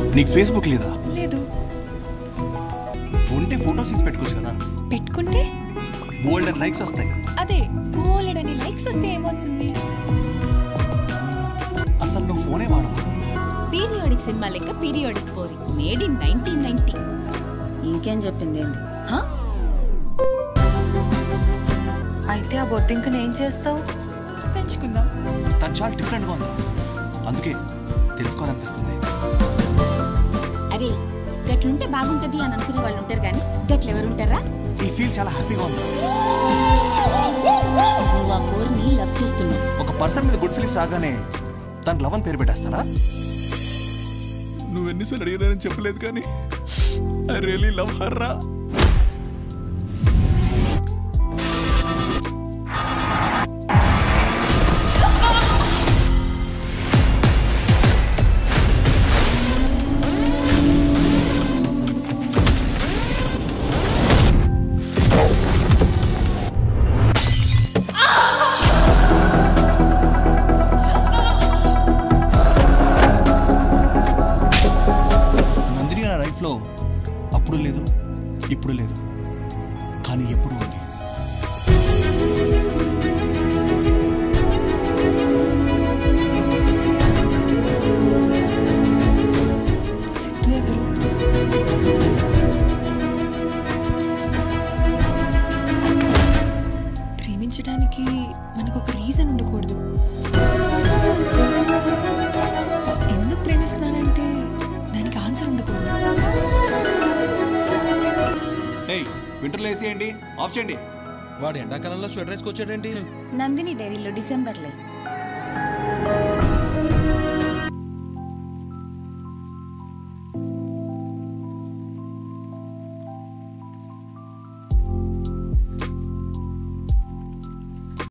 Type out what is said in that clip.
నీకు ఫేస్బుక్ లేదా లేదు ఉంటే ఫోటోస్ తీసి పెట్టుకోవచ్చు కదా పెట్టుకుంటే బోల్డ్ అండ్ లైక్స్ వస్తాయి అదే బోలెడని లైక్స్ వస్తే ఏమవుతుంది అసలు నువ్వు ఫోనే వాడవా పీరియాడిక్ సినిమా లెక్క పీరియాడిక్ పోరి మేడ్ ఇన్ నైన్టీన్ నైన్టీ ఇంకేం చెప్పింది ఏంది హా? అయితే ఆ బొద్దింకను ఏం చేస్తావు పెంచుకుందాం తను చాలా డిఫరెంట్గా ఉంది అందుకే తెలుసుకోవాలనిపిస్తుంది అరే గట్లుంటే బాగుంటది అని అనుకునే వాళ్ళు ఉంటారు కానీ గట్లెవరుంటారా ఈ ఫీల్ చాలా హ్యాపీగా ఉంది నువ్వు ఆ పోర్ని లవ్ చేస్తున్నావు ఒక పర్సన్ మీద గుడ్ ఫీలింగ్స్ రాగానే తను లవ్ అని పేరు పెట్టేస్తారా నువ్వు ఎన్నిసార్లు అడిగినారని చెప్పలేదు కానీ ఐ రియలీ లవ్ హర్ రా నందిని నా లైఫ్లో అప్పుడు లేదు ఇప్పుడు లేదు కానీ ఎప్పుడు ఉంది సిద్ధు ఎవరు ప్రేమించడానికి మనకు ఒక రీజన్ ఉండకూడదు ఎందుకు ప్రేమిస్తున్నానంటే దానికి ఆన్సర్ ఉండకూడదు ఏయ్ వింటర్లో వేసేయండి ఆఫ్ చేయండి వాడు ఎండాకాలంలో స్వెటర్ వేసుకొచ్చాడేంటి నందిని డైరీలో డిసెంబర్లే